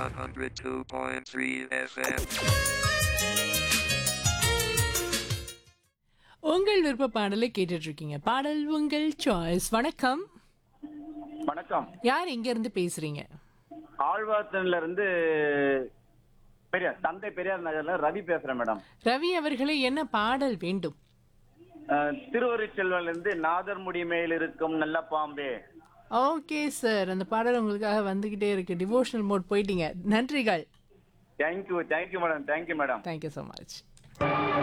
102.3 FM. உங்கள் விருப்ப பாடலை கேட்டுட்டு இருக்கீங்க பாடல் உங்கள் சாய்ஸ் வணக்கம் வணக்கம் யார் எங்க இருந்து பேசுறீங்க ஆழ்வார்த்தன்ல இருந்து பெரியார் தந்தை பெரியார் நகர்ல ரவி பேசுறேன் மேடம் ரவி அவர்களே என்ன பாடல் வேண்டும் அஹ், திருவருட்செல்வன்ல இருந்து நாதர் முடி மேல் இருக்கும் நல்ல பாம்பே ஓகே சார் அந்த பாடல் உங்களுக்காக வந்துகிட்டே இருக்கு டிவோஷனல் மோட் போயிட்டீங்க நன்றிகள் thank you thank you madam thank you madam thank you so much